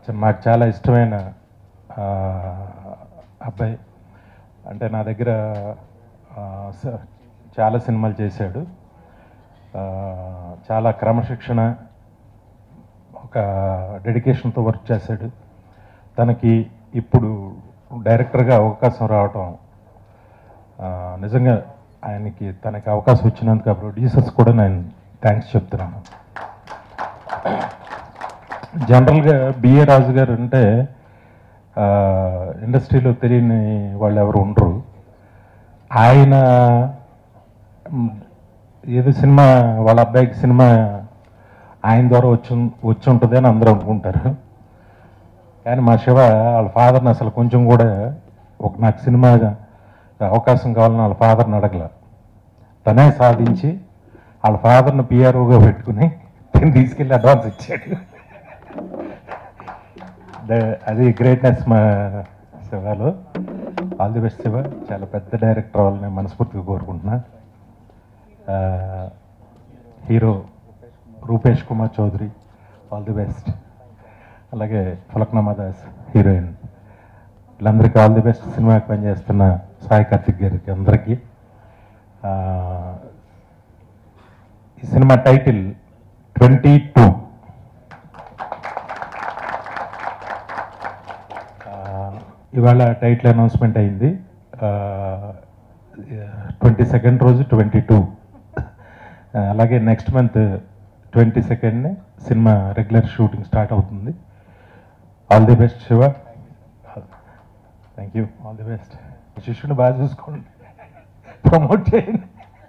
చ- నాకు చాలా ఇష్టమైన ఆ, అబ్బాయి అంటే నా దగ్గర ఆ, స- చాలా సినిమాలు చేశాడు ఆ, చాలా క్రమశిక్షణ ఒక డెడికేషన్తో వర్క్ చేశాడు తనకి ఇప్పుడు డైరెక్టర్గా అవకాశం రావటం ఆ, నిజంగా ఆయనకి తనకి అవకాశం ఇచ్చినందుకు ఆ ప్రొడ్యూసర్స్ కూడా నేను థ్యాంక్స్ చెప్తున్నాను జనరల్గా బిఏ రాజు గారు అంటే ఆ, ఇండస్ట్రీలో తెలియని వాళ్ళు ఎవరు ఉండరు ఆయన మ్, ఏదో సినిమా వాళ్ళ అబ్బాయికి సినిమా ఆయన ద్వారా వచ్చి వచ్చి ఉంటుంది అని అందరూ అనుకుంటారు కానీ మా శివ వాళ్ళ ఫాదర్ని అసలు కొంచెం కూడా ఒక నాకు సినిమా అవకాశం కావాలని వాళ్ళ ఫాదర్ని అడగల తనే సాధించి వాళ్ళ ఫాదర్ని పిఆర్ఓగా పెట్టుకుని తను తీసుకెళ్ళి అడ్వాన్స్ ఇచ్చాడు ద- అది గ్రేట్నెస్ మా శివాలో ఆల్ ది బెస్ట్ శివ చాలా పెద్ద డైరెక్టర్ అవ్వాలని మనస్ఫూర్తిగా కోరుకుంటున్నా ఆ, hero Rupesh Kumar Chaudhary all the best అలాగే ఫలక్నామా దాస్ హీరోయిన్ వీళ్ళందరికీ ఆల్ ది బెస్ట్ సినిమాకి పనిచేస్తున్న సాయి కార్తిక్ గారికి అందరికీ ఆ, ఈ సినిమా టైటిల్ ట్వంటీ టూ ఇవాళ టైటిల్ అనౌన్స్మెంట్ అయింది ట్వంటీ సెకండ్ రోజు ట్వంటీ టూ అలాగే నెక్స్ట్ మంత్ ట్వంటీ సెకండ్నే సినిమా రెగ్యులర్ షూటింగ్ స్టార్ట్ అవుతుంది all the best Shiva thank you all the best శిష్యుని బాగా చూసుకోండి ప్రమోట్ చేయండి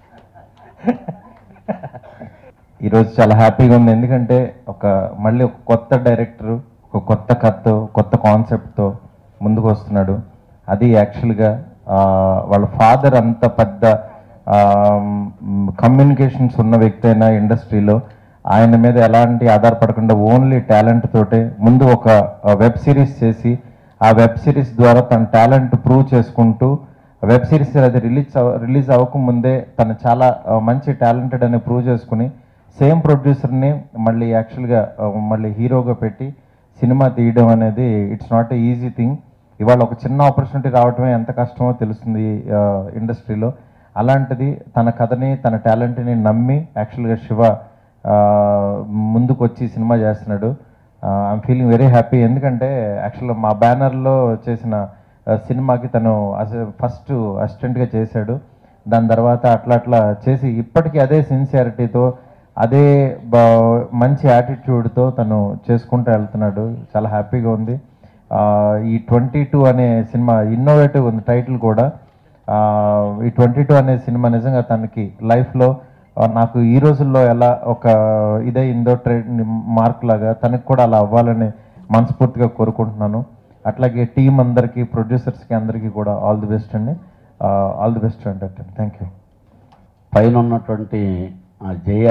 ఈరోజు చాలా హ్యాపీగా ఉంది ఎందుకంటే ఒక మళ్ళీ ఒక కొత్త డైరెక్టర్ ఒక కొత్త కథతో కొత్త కాన్సెప్ట్తో ముందుకు వస్తున్నాడు అది యాక్చువల్గా వాళ్ళ ఫాదర్ అంత పెద్ద కమ్యూనికేషన్స్ ఉన్న వ్యక్తి అయినా ఇండస్ట్రీలో ఆయన మీద ఎలాంటి ఆధారపడకుండా ఓన్లీ టాలెంట్ తోటే ముందు ఒక వెబ్ సిరీస్ చేసి ఆ వెబ్ సిరీస్ ద్వారా తన టాలెంట్ ప్రూవ్ చేసుకుంటూ వెబ్ సిరీస్ అది రిలీజ్ రిలీజ్ అవ్వకముందే తను చాలా ఆ, మంచి టాలెంటెడ్ అని ప్రూవ్ చేసుకుని సేమ్ ప్రొడ్యూసర్ని మళ్ళీ యాక్చువల్గా మళ్ళీ హీరోగా పెట్టి సినిమా తీయడం అనేది it's not a easy thing ఇవాళ ఒక చిన్న ఆపర్చునిటీ రావడమే ఎంత కష్టమో తెలుస్తుంది ఇండస్ట్రీలో అలాంటిది తన కథని తన టాలెంట్ని నమ్మి యాక్చువల్గా శివ ఆ, ముందుకు వచ్చి సినిమా చేస్తున్నాడు ఐఎమ్ ఫీలింగ్ వెరీ హ్యాపీ ఎందుకంటే యాక్చువల్గా మా బ్యానర్లో చేసిన ఆ, సినిమాకి తను ఫస్ట్ అసిస్టెంట్గా చేశాడు దాని తర్వాత అట్లా అట్లా చేసి ఇప్పటికీ అదే సిన్సియారిటీతో అదే బా- మంచి యాటిట్యూడ్తో తను చేసుకుంటూ వెళ్తున్నాడు చాలా హ్యాపీగా ఉంది ఆ, ఈ ట్వంటీ టూ అనే సినిమా ఇన్నోవేటివ్ ఉంది టైటిల్ కూడా ఆ, ఈ ట్వంటీ టూ అనే సినిమా నిజంగా తనకి లైఫ్లో నాకు ఈ రోజుల్లో ఎలా ఒక ఇదే ఇందో ట్రేడ్ మార్క్ లాగా తనకి కూడా అలా అవ్వాలని మనస్ఫూర్తిగా కోరుకుంటున్నాను అట్లాగే టీం అందరికీ ప్రొడ్యూసర్స్కి అందరికీ కూడా ఆల్ ది బెస్ట్ అండి ఆల్ ది బెస్ట్ అండి థ్యాంక్ యూ పైన ఉన్నటువంటి ఆ జయ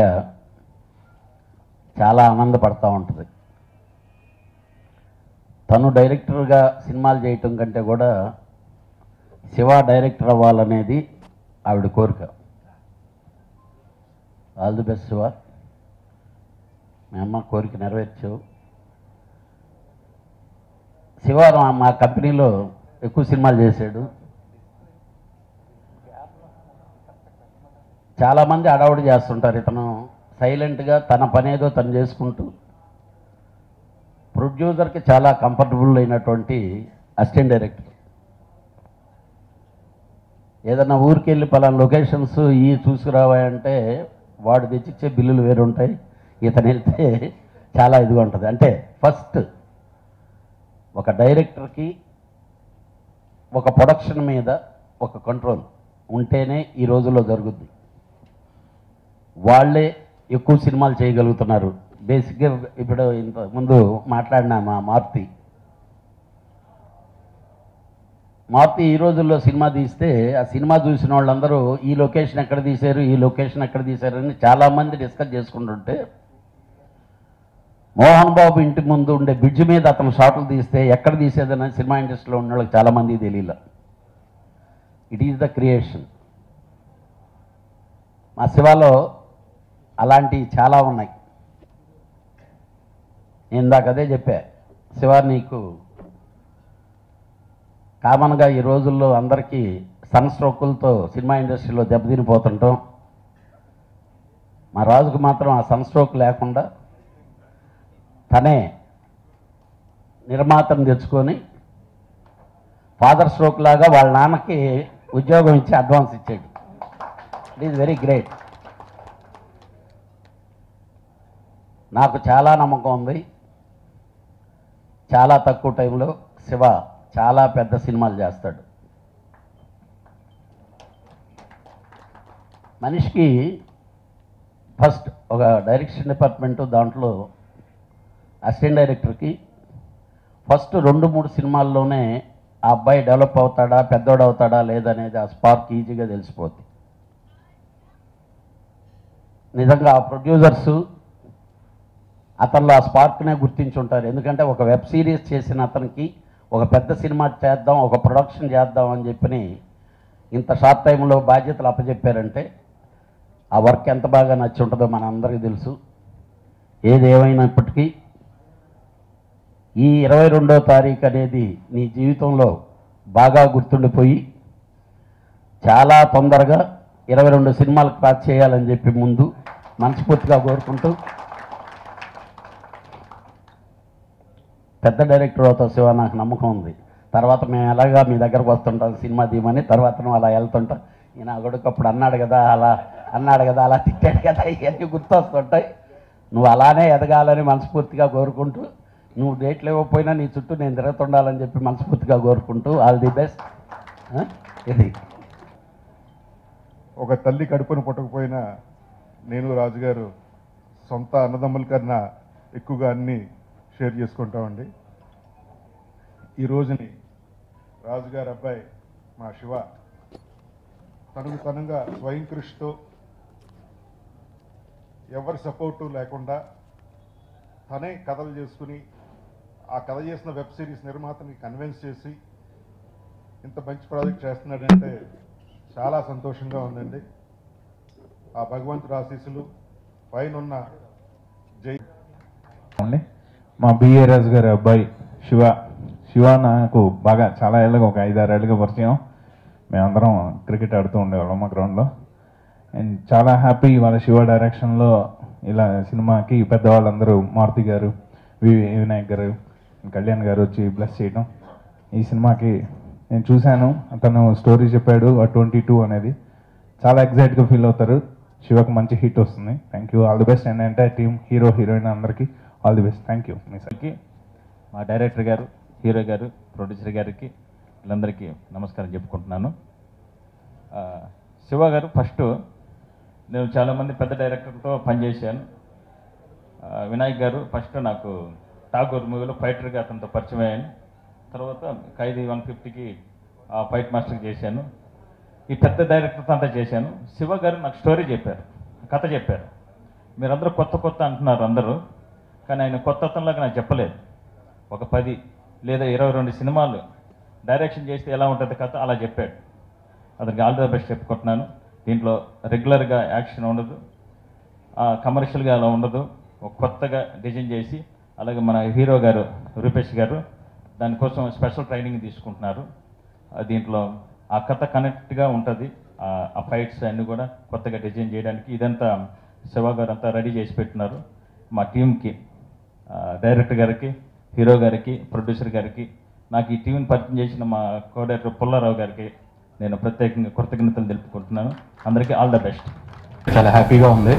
చాలా ఆనందపడతా ఉంటుంది తను డైరెక్టర్గా సినిమాలు చేయటం కంటే కూడా శివ డైరెక్టర్ అవ్వాలనేది ఆవిడ కోరిక ఆల్ ది బెస్ట్ శివ మీ అమ్మ కోరిక నెరవేర్చావు శివ మా- మా కంపెనీలో ఎక్కువ సినిమాలు చేశాడు చాలామంది అడవుడు చేస్తుంటారు ఇతను సైలెంట్గా తన పనేదో తను చేసుకుంటూ ప్రొడ్యూసర్కి చాలా కంఫర్టబుల్ అయినటువంటి అసిస్టెంట్ డైరెక్టర్ ఏదన్నా ఊరికి వెళ్ళి పలానా లొకేషన్స్ ఈ చూసుకురావాయంటే వాడు తెచ్చిచ్చే బిల్లులు వేరు ఉంటాయి ఇతను వెళ్తే చాలా ఇదిగా ఉంటుంది అంటే ఫస్ట్ ఒక డైరెక్టర్కి ఒక ప్రొడక్షన్ మీద ఒక కంట్రోల్ ఉంటేనే ఈ రోజుల్లో జరుగుద్ది వాళ్ళే ఎక్కువ సినిమాలు చేయగలుగుతున్నారు బేసిక్గా ఇప్పుడు ఇంత ముందు మాట్లాడిన మా మారుతి మారుతి ఈ రోజుల్లో సినిమా తీస్తే ఆ సినిమా చూసిన వాళ్ళందరూ ఈ లొకేషన్ ఎక్కడ తీశారు ఈ లొకేషన్ ఎక్కడ తీశారు అని చాలామంది డిస్కస్ చేసుకుంటుంటే మోహన్ బాబు ఇంటి ముందు ఉండే బ్రిడ్జ్ మీద అతను షాట్లు తీస్తే ఎక్కడ తీసేదని సినిమా ఇండస్ట్రీలో ఉన్న వాళ్ళకి చాలామంది తెలియలే ఇట్ ఈజ్ ద క్రియేషన్ మా శివాలో అలాంటివి చాలా ఉన్నాయి నేను ఇందాక అదే చెప్పా శివ నీకు కామన్గా ఈ రోజుల్లో అందరికీ సన్ స్ట్రోకులతో సినిమా ఇండస్ట్రీలో దెబ్బతినిపోతుంటాం మా రాజుకు మాత్రం ఆ సన్ స్ట్రోక్ లేకుండా తనే నిర్మాతను తెచ్చుకొని ఫాదర్ స్ట్రోక్ లాగా వాళ్ళ నాన్నకి ఉద్యోగం ఇచ్చి అడ్వాన్స్ ఇచ్చాడు ఇట్ ఈజ్ వెరీ గ్రేట్ నాకు చాలా నమ్మకం ఉంది చాలా తక్కువ టైంలో శివ చాలా పెద్ద సినిమాలు చేస్తాడు మనిషికి ఫస్ట్ ఒక డైరెక్షన్ డిపార్ట్మెంటు దాంట్లో అసిస్టెంట్ డైరెక్టర్కి ఫస్ట్ రెండు మూడు సినిమాల్లోనే ఆ అబ్బాయి డెవలప్ అవుతాడా పెద్దోడు అవుతాడా లేదనేది ఆ స్పార్క్ ఈజీగా తెలిసిపోద్ది నిజంగా ఆ ప్రొడ్యూసర్స్ అతనిలో ఆ స్పార్క్నే గుర్తించుంటారు ఎందుకంటే ఒక వెబ్ సిరీస్ చేసిన అతనికి ఒక పెద్ద సినిమా చేద్దాం ఒక ప్రొడక్షన్ చేద్దాం అని చెప్పి ఇంత షార్ట్ టైంలో బాధ్యతలు అప్పచెప్పారంటే ఆ వర్క్ ఎంత బాగా నచ్చి ఉంటుందో మన అందరికీ తెలుసు ఏది ఏమైనప్పటికీ ఈ ఇరవై రెండో తారీఖు అనేది నీ జీవితంలో బాగా గుర్తుండిపోయి చాలా తొందరగా ఇరవై రెండు సినిమాలు క్రాస్ చేయాలని చెప్పి ముందు మనస్ఫూర్తిగా కోరుకుంటూ పెద్ద డైరెక్టర్ అవుతావు శివ నాకు నమ్మకం ఉంది తర్వాత మేము ఎలాగా మీ దగ్గరకు వస్తుంటాం సినిమా తీయమని తర్వాత నువ్వు అలా వెళ్తుంటాం ఈయన కొడుకు అప్పుడు అన్నాడు కదా అలా అన్నాడు కదా అలా తిట్టాడు కదా ఇవన్నీ గుర్తొస్తుంటాయి నువ్వు అలానే ఎదగాలని మనస్ఫూర్తిగా కోరుకుంటూ నువ్వు డేట్లు ఇవ్వకపోయినా నీ చుట్టూ నేను తిరుగుతుండాలని చెప్పి మనస్ఫూర్తిగా కోరుకుంటూ ఆల్ ది బెస్ట్ ఇది ఒక తల్లి కడుపును పుట్టకపోయినా నేను రాజుగారు సొంత అన్నదమ్ముల కన్నా ఎక్కువగా అన్ని షేర్ చేసుకుంటామండి ఈ రోజుని రాజుగారి అబ్బాయి మా శివ తనకు తనుగా స్వయం కృషితో ఎవరి సపోర్టు లేకుండా తనే కథలు చేసుకుని ఆ కథ చేసిన వెబ్ సిరీస్ నిర్మాతని కన్విన్స్ చేసి ఇంత మంచి ప్రాజెక్ట్ చేస్తున్నాడంటే చాలా సంతోషంగా ఉందండి ఆ భగవంతుడు ఆశీస్సులు పైనున్న జై అండి మా బిఏ రాజు గారి అబ్బాయి శివ శివ నాకు బాగా చాలా ఏళ్ళగా ఒక ఐదారు ఏళ్ళుగా పరిచయం మేమందరం క్రికెట్ ఆడుతూ ఉండేవాళ్ళం మా గ్రౌండ్లో అండ్ చాలా హ్యాపీ వాళ్ళ శివ డైరెక్షన్లో ఇలా సినిమాకి పెద్దవాళ్ళందరూ మారుతి గారు వి వినాయక్ గారు కళ్యాణ్ గారు వచ్చి బ్లెస్ చేయడం ఈ సినిమాకి నేను చూశాను అతను స్టోరీ చెప్పాడు ఆ ట్వంటీ టూ అనేది చాలా ఎగ్జైట్గా ఫీల్ అవుతారు శివకు మంచి హిట్ వస్తుంది thank you all the best and entire team hero heroine అందరికీ all the best thank you మీ సార్కి మా డైరెక్టర్ గారు హీరో గారు ప్రొడ్యూసర్ గారికి వీళ్ళందరికీ నమస్కారం చెప్పుకుంటున్నాను ఆ, శివ గారు ఫస్ట్ నేను చాలామంది పెద్ద డైరెక్టర్తో పనిచేశాను ఆ, వినాయక్ గారు ఫస్ట్ నాకు ఠాగూర్ మూవీలో ఫైటర్గా అతనితో పరిచయం అయ్యాను తర్వాత ఖైదీ వన్ ఫిఫ్టీకి ఫైట్ మాస్టర్కి చేశాను ఈ పెద్ద డైరెక్టర్తో అంతా చేశాను శివ గారు నాకు స్టోరీ చెప్పారు కథ చెప్పారు మీరందరూ కొత్త కొత్త అంటున్నారు అందరూ కానీ ఆయన కొత్త అతనిలాగా నాకు చెప్పలేదు ఒక పది లేదా ఇరవై రెండు సినిమాలు డైరెక్షన్ చేస్తే ఎలా ఉంటుంది కథ అలా చెప్పాడు అతనికి ఆల్ ద బెస్ట్ చెప్పుకుంటున్నాను దీంట్లో రెగ్యులర్గా యాక్షన్ ఉండదు కమర్షియల్గా అలా ఉండదు ఒక కొత్తగా డిజైన్ చేసి అలాగే మన హీరో గారు రూపేష్ గారు దానికోసం స్పెషల్ ట్రైనింగ్ తీసుకుంటున్నారు ఆ దీంట్లో ఆ కథ కనెక్ట్గా ఉంటుంది ఆ ఫైట్స్ అన్నీ కూడా కొత్తగా డిజైన్ చేయడానికి ఇదంతా శివ గారు అంతా రెడీ చేసి పెట్టినారు మా టీంకి డైరెక్టర్ గారికి హీరో గారికి ప్రొడ్యూసర్ గారికి నాకు ఈ టీంని పరిచయం చేసిన మా కో డైరెక్టర్ పుల్లారావు గారికి నేను ప్రత్యేకంగా కృతజ్ఞతలు తెలుపుకుంటున్నాను అందరికీ ఆల్ ద బెస్ట్ చాలా హ్యాపీగా ఉంది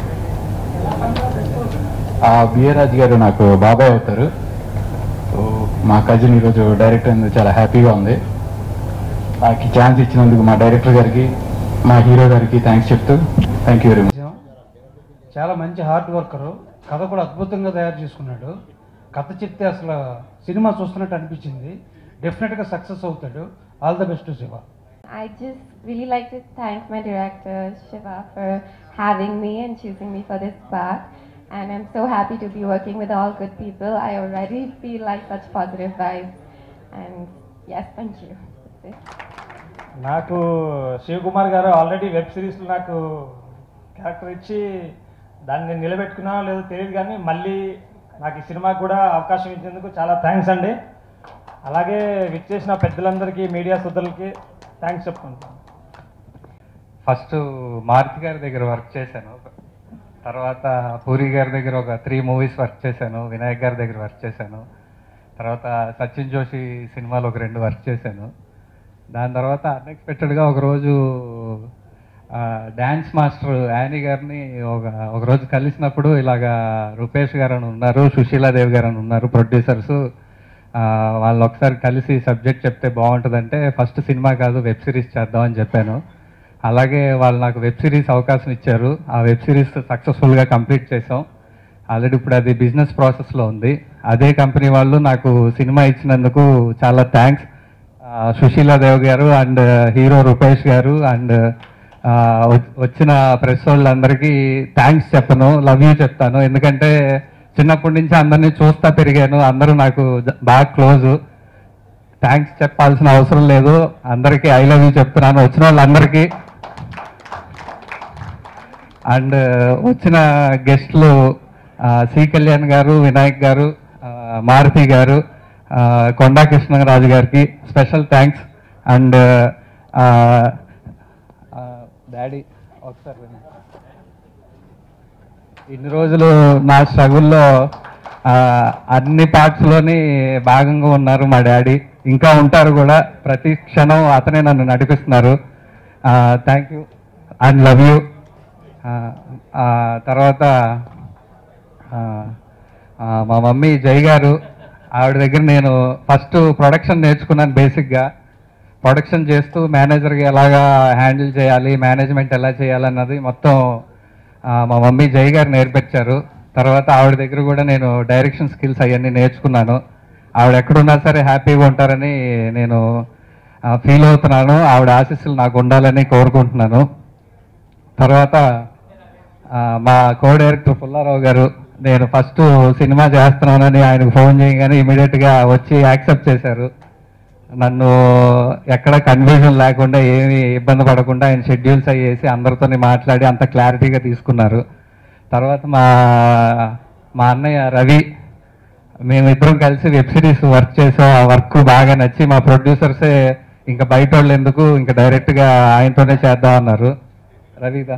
ఆ బిఏ రాజు గారు నాకు బాబాయ్ అవుతారు సో మా కజిన్ ఈరోజు డైరెక్టర్ అయింది చాలా హ్యాపీగా ఉంది నాకు ఈ ఛాన్స్ ఇచ్చినందుకు మా డైరెక్టర్ గారికి మా హీరో గారికి థ్యాంక్స్ చెప్తూ థ్యాంక్ యూ వెరీ మచ్ చాలా మంచి హార్డ్ వర్కరు కథ కూడా అద్భుతంగా తయారు చేసుకున్నాడు కథ చెప్తే అసలు సినిమా చూస్తున్నట్టు అనిపించింది డెఫినెట్గా సక్సెస్ అవుతాడు all the best Shiva I just really like to thank my director Shiva for having me and choosing me for this part. And I'm so happy to be working with all good people. I already feel like such positive vibes. And yes, thank you. That's it. నాకు శివకుమార్ గారు already web సిరీస్లో నాకు character ఇచ్చి దాన్ని నిలబెట్టుకున్నా లేదో తెలియదు కానీ మళ్ళీ నాకు ఈ సినిమాకి కూడా అవకాశం ఇచ్చేందుకు చాలా థ్యాంక్స్ అండి అలాగే విచ్చేసిన పెద్దలందరికీ మీడియా సోదరులకి థ్యాంక్స్ చెప్పుకుంటాను ఫస్ట్ మారుతి గారి దగ్గర వర్క్ చేశాను తర్వాత పూరి గారి దగ్గర ఒక త్రీ మూవీస్ వర్క్ చేశాను వినాయక్ గారి దగ్గర వర్క్ చేశాను తర్వాత సచిన్ జోషి సినిమాలో ఒక రెండు వర్క్ చేశాను దాని తర్వాత అన్ఎక్స్పెక్టెడ్గా ఒకరోజు డ్యాన్స్ మాస్టర్ యానీ గారిని ఒక ఒకరోజు కలిసినప్పుడు ఇలాగా రూపేష్ గారు అని ఉన్నారు సుశీలాదేవి గారు అని ఉన్నారు ప్రొడ్యూసర్స్ వాళ్ళు ఒకసారి కలిసి సబ్జెక్ట్ చెప్తే బాగుంటుందంటే ఫస్ట్ సినిమా కాదు వెబ్ సిరీస్ చేద్దామని చెప్పాను అలాగే వాళ్ళు నాకు వెబ్ సిరీస్ అవకాశం ఇచ్చారు ఆ వెబ్ సిరీస్ సక్సెస్ఫుల్గా కంప్లీట్ చేసాం ఆల్రెడీ ఇప్పుడు అది బిజినెస్ ప్రాసెస్లో ఉంది అదే కంపెనీ వాళ్ళు నాకు సినిమా ఇచ్చినందుకు చాలా థ్యాంక్స్ సుశీలాదేవ్ గారు అండ్ హీరో రూపేష్ గారు అండ్ వచ్చిన ప్రెస్ వాళ్ళందరికీ థ్యాంక్స్ చెప్పను లవ్ యూ చెప్తాను ఎందుకంటే చిన్నప్పటి నుంచి అందరినీ చూస్తా పెరిగాను అందరూ నాకు జ- బాగా క్లోజ్ థ్యాంక్స్ చెప్పాల్సిన అవసరం లేదు అందరికీ ఐ లవ్ యూ చెప్తున్నాను వచ్చిన వాళ్ళందరికీ అండ్ వచ్చిన గెస్ట్లు సి కళ్యాణ్ గారు వినాయక్ గారు ఆ, మారుతి గారు ఆ, కొండా కృష్ణరాజు గారికి స్పెషల్ థ్యాంక్స్ అండ్ డాడీ ఒకసారి వినండి. ఇన్ని రోజులు నా స్ట్రగుల్లో అన్ని పార్ట్స్లోని భాగంగా ఉన్నారు మా డాడీ ఇంకా ఉంటారు కూడా ప్రతి క్షణం అతనే నన్ను నడిపిస్తున్నారు thank you and love you తర్వాత ఆ, ఆ, మా మమ్మీ జై గారు ఆవిడ దగ్గర నేను ఫస్ట్ ప్రొడక్షన్ నేర్చుకున్నాను బేసిక్గా ప్రొడక్షన్ చేస్తూ మేనేజర్గా ఎలాగా హ్యాండిల్ చేయాలి మేనేజ్మెంట్ ఎలా చేయాలన్నది మొత్తం ఆ, మా మమ్మీ జై గారు నేర్పించారు తర్వాత ఆవిడ దగ్గర కూడా నేను డైరెక్షన్ స్కిల్స్ అవన్నీ నేర్చుకున్నాను ఆవిడ ఎక్కడున్నా సరే హ్యాపీగా ఉంటారని నేను ఫీల్ అవుతున్నాను ఆవిడ ఆశీస్సులు నాకు ఉండాలని కోరుకుంటున్నాను తర్వాత ఆ, మా కో డైరెక్టర్ పుల్లారావు గారు నేను ఫస్ట్ సినిమా చేస్తున్నానని ఆయనకు ఫోన్ చేయగానే ఇమీడియట్గా వచ్చి యాక్సెప్ట్ చేశారు నన్ను ఎక్కడ కన్ఫ్యూజన్ లేకుండా ఏమి ఇబ్బంది పడకుండా ఆయన షెడ్యూల్స్ అయ్యేసి అందరితోని మాట్లాడి అంత క్లారిటీగా తీసుకున్నారు తర్వాత మా మా అన్నయ్య రవి మేమిద్దరం కలిసి వెబ్ సిరీస్ వర్క్ చేసాం ఆ వర్క్ బాగా నచ్చి మా ప్రొడ్యూసర్సే ఇంకా బయట వాళ్ళు ఎందుకు ఇంకా డైరెక్ట్గా ఆయనతోనే చేద్దాం అన్నారు రవిదా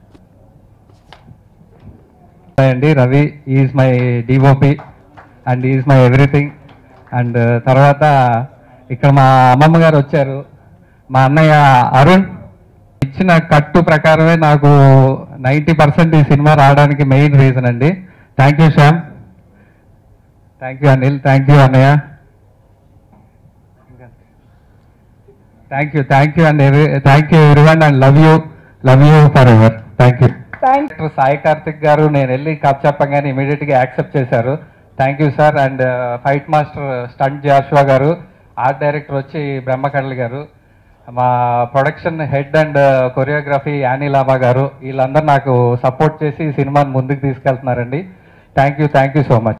అండి Ravi is my DOP and is my everything and తర్వాత ఇక్కడ మా అమ్మమ్మ గారు వచ్చారు మా అన్నయ్య అరుణ్ ఇచ్చిన కట్టు ప్రకారమే నాకు నైంటీ పర్సెంట్ ఈ సినిమా రావడానికి మెయిన్ రీజన్ అండి thank you Shyam thank you Anil thank you అన్నయ్య thank you thank you and thank you everyone and love you love you forever thank you director Sai Karthik garu నేను వెళ్ళి కథ చెప్పగానే ఇమీడియట్ గా యాక్సెప్ట్ చేశారు thank you sir and fight master stunt Joshua garu art director వచ్చి బ్రహ్మకళ్ళి గారు మా production head and choreography Annie లామా గారు వీళ్ళందరూ నాకు సపోర్ట్ చేసి ఈ సినిమాని ముందుకు తీసుకెళ్తున్నారండి thank you thank you so much